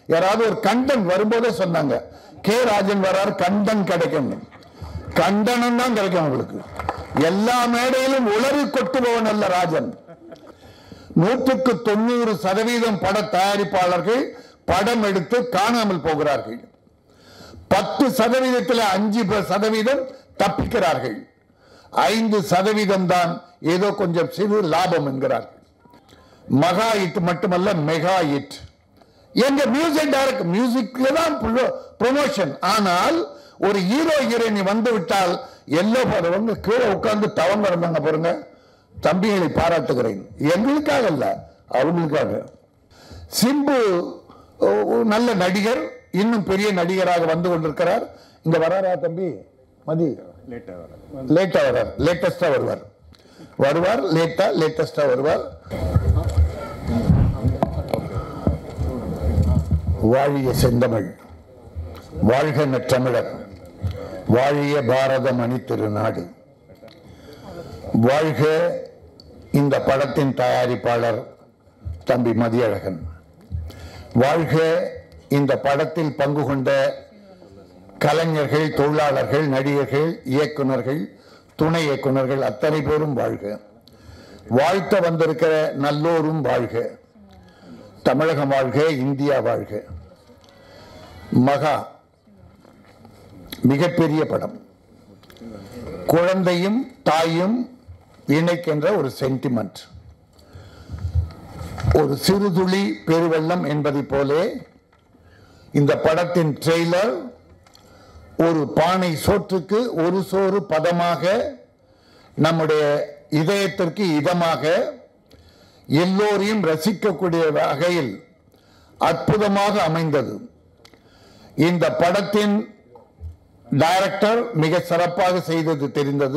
யாராவது ஒரு கண்டன் வரும்போதே சொன்னாங்க கே ராஜன் வரார் கண்டன் கிடைக்கும் கண்டனம் தான் கிடைக்கும் உங்களுக்கு எல்லா மேடையிலும் உளறி கொட்டுபவன் அல்ல ராஜன் நூற்றுக்கு தொண்ணூறு சதவீதம் பட தயாரிப்பாளர்கள் படம் எடுத்து காணாமல் போகிறார்கள் பத்து சதவீதத்தில் அஞ்சு ப- சதவீதம் தப்பிக்கிறார்கள் ஐந்து சதவீதம் தான் ஏதோ கொஞ்சம் சிறு லாபம் என்கிறார்கள் மகா இட் மட்டுமல்ல மெகா இட் எங்க மியூசிக் டைரக்ட் மியூசிக்ல தான் ப்ரொமோஷன் ஆனால் ஒரு ஹீரோ ஹீரோயினி வந்து விட்டால் எல்லோ போறவங்க கீழே உட்கார்ந்து தவம் இருந்தாங்க பாருங்க தம்பிகளை பாராட்டுகிறேன் எங்களுக்காக அல்ல அவங்களுக்காக சிம்பு ஓ, ஓ, நல்ல நடிகர் இன்னும் பெரிய நடிகராக வந்து கொண்டிருக்கிறார் இங்க வராரா தம்பி மதி லேட்டா வரார் லேட்டஸ்டா வருவார் வருவார் லேட்டா லேட்டஸ்டா வருவார் வாழிய செந்தமிழ் வாழ்க நற்றமிழர் வாழிய பாரத மணி திருநாடு வாழ்க இந்த படத்தின் தயாரிப்பாளர் தம்பி மதியழகன் வாழ்க இந்த படத்தில் பங்கு கொண்ட கலைஞர்கள் தொழிலாளர்கள் நடிகர்கள் இயக்குனர்கள் துணை இயக்குனர்கள் அத்தனை பேரும் வாழ்க வாழ்த்த வந்திருக்கிற நல்லோரும் வாழ்க தமிழகம் வாழ்க இந்தியா வாழ்க மகா மிகப்பெரிய படம் குழந்தையும் தாயும் இணைக்கின்ற ஒரு சென்டிமெண்ட் ஒரு சிறுதுளி பெருவெள்ளம் என்பதைப் போலே இந்த படத்தின் ட்ரெய்லர் ஒரு பானை சோற்றுக்கு ஒரு சோறு பதமாக நம்முடைய இதயத்திற்கு இதமாக எல்லோரையும் ரசிக்கக்கூடிய வகையில் அற்புதமாக அமைந்தது இந்த படத்தின் டைரக்டர் மிக சிறப்பாக செய்தது தெரிந்தது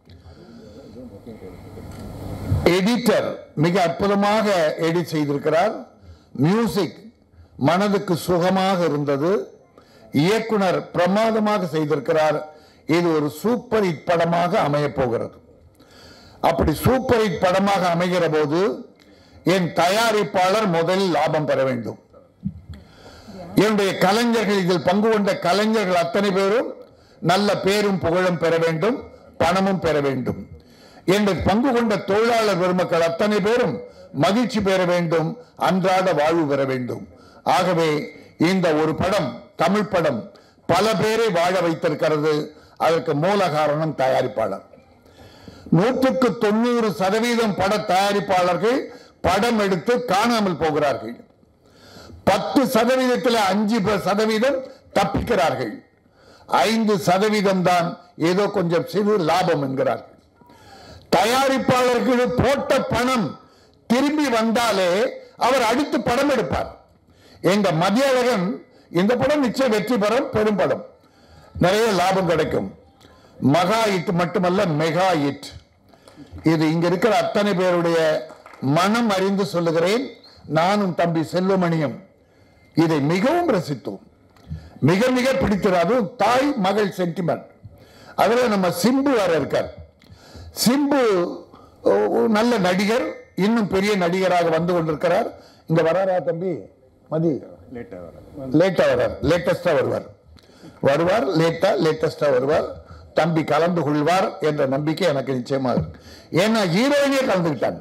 எடிட்டர் மிக அற்புதமாக எடிட் செய்திருக்கிறார் மியூசிக் மனதுக்கு சுகமாக இருந்தது இயக்குனர் பிரமாதமாக செய்திருக்கிறார் இது ஒரு சூப்பர் ஹிட் படமாக அமையப் போகிறது அப்படி சூப்பர் ஹிட் படமாக அமைகிற போது என் தயாரிப்பாளர் முதலில் லாபம் பெற வேண்டும் என்னுடைய கலைஞர்கள் இதில் பங்கு கொண்ட கலைஞர்கள் அத்தனை பேரும் நல்ல பேரும் புகழும் பெற வேண்டும் பணமும் பெற வேண்டும் என்று பங்கு கொண்ட தொழிலாளர் பெருமக்கள் அத்தனை பேரும் மகிழ்ச்சி பெற வேண்டும் அன்றாட வாழ்வு பெற வேண்டும் ஆகவே இந்த ஒரு படம் தமிழ் படம் பல பேரை வாழ வைத்திருக்கிறது அதற்கு மூல காரணம் தயாரிப்பாளர் நூற்றுக்கு தொண்ணூறு சதவீதம் பட தயாரிப்பாளர்கள் படம் எடுத்து காணாமல் போகிறார்கள் பத்து சதவீதத்தில் அஞ்சு ப- சதவீதம் தப்பிக்கிறார்கள் ஐந்து சதவீதம் தான் ஏதோ கொஞ்சம் சிறு லாபம் என்கிறார்கள் தயாரிப்பாளர்கள் போட்ட பணம் திரும்பி வந்தாலே அவர் அடுத்து படம் எடுப்பார் எங்க மதியழகன் இந்த படம் நிச்சயம் வெற்றி பெறும் பெரும் படம் நிறைய லாபம் கிடைக்கும் மகா இட் மட்டுமல்ல மெகா இட் இது இங்க இருக்கிற அத்தனை பேருடைய மனம் அறிந்து சொல்லுகிறேன் நானும் தம்பி செல்வமணியும் இதை மிகவும் ரசித்தோம் மிக மிக பிடித்தது அதுவும் தாய் மகள் சென்டிமெண்ட் அதுல நம்ம சிம்பு வேற இருக்கார் சிம்பு ஓ, ஒரு நல்ல நடிகர் இன்னும் பெரிய நடிகராக வந்து கொண்டிருக்கிறார் இங்க வராரா தம்பி மதி லேட்டா வரார் லேட்டஸ்டா வருவார் வருவார் லேட்டா லேட்டஸ்டா வருவார் தம்பி கலந்து கொள்வார் என்ற நம்பிக்கை எனக்கு நிச்சயமா இருக்கு ஏன்னா ஹீரோயினே கலந்துக்கிட்டாங்க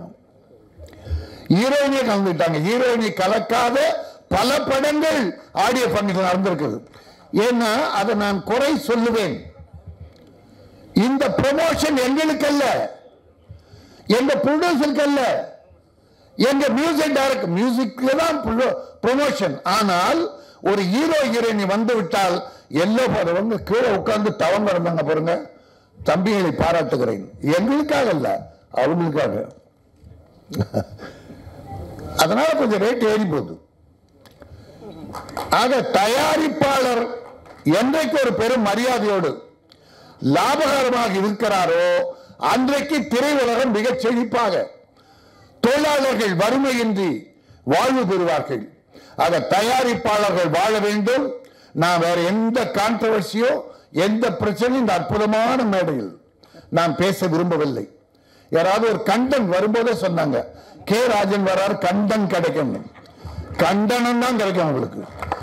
ஹீரோயினே கலந்துக்கிட்டாங்க ஹீரோயினை கலக்காத பல படங்கள் ஆடியோ ஃபங்க்ஷன் நடந்திருக்குது ஏன்னா அதை நான் குறை சொல்லுவேன் இந்த ப்ரொமோஷன் எங்களுக்கு அல்ல எங்க ப்ரொடியூசருக்கு அல்ல எங்க மியூசிக் டைரக்ட் மியூசிக்ல தான் ப்ரொமோஷன் ஆனால் ஒரு ஹீரோ ஹீரோயினி வந்து விட்டால் எல்லோ போறவங்க கீழே உட்கார்ந்து தவம் இருந்தாங்க பாருங்க தம்பிகளை பாராட்டுகிறேன் எங்களுக்காக அல்ல அவங்களுக்காக அதனால கொஞ்சம் ரேட் ஏறி போகுது ஆக தயாரிப்பாளர் என்றைக்கு ஒரு பெரும் மரியாதையோடு லாபகரமாக இருக்கிறாரோ அன்றைக்கு திரையுலகம் மிகச் செழிப்பாக தொழிலாளர்கள் வறுமையின்றி வாழ்வு பெறுவார்கள் ஆக தயாரிப்பாளர்கள் வாழ வேண்டும் நான் வேற எந்த கான்ட்ரவர்சியோ எந்த பிரச்சனையும் இந்த அற்புதமான மேடையில் நான் பேச விரும்பவில்லை யாராவது ஒரு கண்டன் வரும்போதே சொன்னாங்க கே ராஜன் வரார் கண்டன் கிடைக்கும் கண்டனம் தான் கிடைக்கும் உங்களுக்கு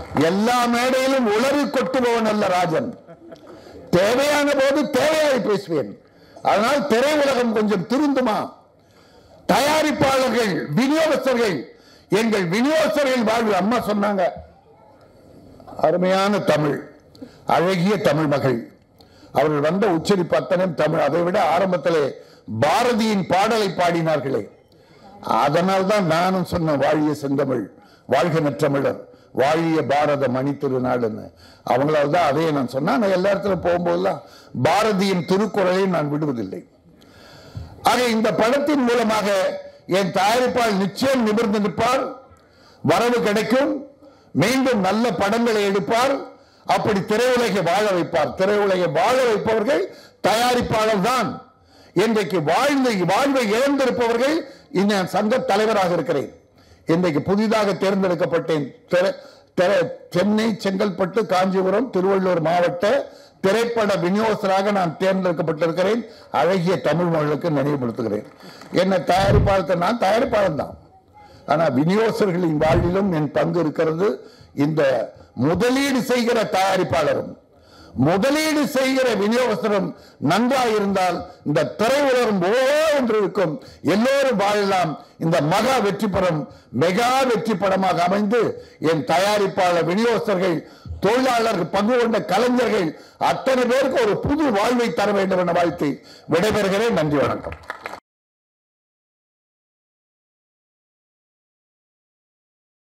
எல்லா மேடையிலும் உளறி கொட்டுபவன் அல்ல ராஜன் தேவையான போது தேவையாய் பேசுவேன் அதனால் திரையுலகம் கொஞ்சம் திருந்துமா தயாரிப்பாளர்கள் விநியோகஸ்தர்கள் எங்கள் விநியோகஸ்தர்கள் வாழ்வு அம்மா சொன்னாங்க அருமையான தமிழ் அழகிய தமிழ் மகள் அவர்கள் வந்த உச்சரிப்பு அத்தனையும் தமிழ் அதை விட ஆரம்பத்திலே பாரதியின் பாடலை பாடினார்களே அதனால் தான் நானும் சொன்ன வாழிய செந்தமிழ் வாழ்க நற்றமிழர் வாழிய பாரத மணி திருநாடுன்னு அவங்களால தான் அதையே நான் சொன்னேன் நான் எல்லா இடத்துல போகும்போதெல்லாம் பாரதியின் திருக்குறளை நான் விடுவதில்லை ஆக இந்த படத்தின் மூலமாக என் தயாரிப்பாளர் நிச்சயம் நிமிர்ந்து நிற்பார் வரவு கிடைக்கும் மீண்டும் நல்ல படங்களை எடுப்பார் அப்படி திரையுலகை வாழ வைப்பார் திரையுலகை வாழ வைப்பவர்கள் தயாரிப்பாளர் தான் இன்றைக்கு வாழ்ந்து வாழ்வை இழந்திருப்பவர்கள் இன்னும் சங்க தலைவராக இருக்கிறேன் இன்றைக்கு புதிதாக தேர்ந்தெடுக்கப்பட்டேன் திரை- திரை- சென்னை செங்கல்பட்டு காஞ்சிபுரம் திருவள்ளூர் மாவட்ட திரைப்பட விநியோகஸ்தராக நான் தேர்ந்தெடுக்கப்பட்டிருக்கிறேன் அழகிய தமிழ் மகளுக்கு நினைவுபடுத்துகிறேன் என்ன தயாரிப்பாளர் நான் தயாரிப்பாளர் தான் ஆனா விநியோகஸ்தர்களின் வாழ்விலும் என் பங்கு இருக்கிறது இந்த முதலீடு செய்கிற தயாரிப்பாளரும் முதலீடு செய்கிற விநியோகஸ்தரும் நன்றாக இருந்தால் இந்த திரையுலகம் ஓ என்று இருக்கும் எல்லோரும் வாழலாம் இந்த மகா வெற்றி படம் மெகா வெற்றி படமாக அமைந்து என் தயாரிப்பாளர் விநியோகஸ்தர்கள் தொழிலாளர்கள் பங்கு கொண்ட கலைஞர்கள் அத்தனை பேருக்கு ஒரு புது வாழ்வை தர வேண்டும் என வாழ்த்தி விடைபெறுகிறேன் நன்றி வணக்கம்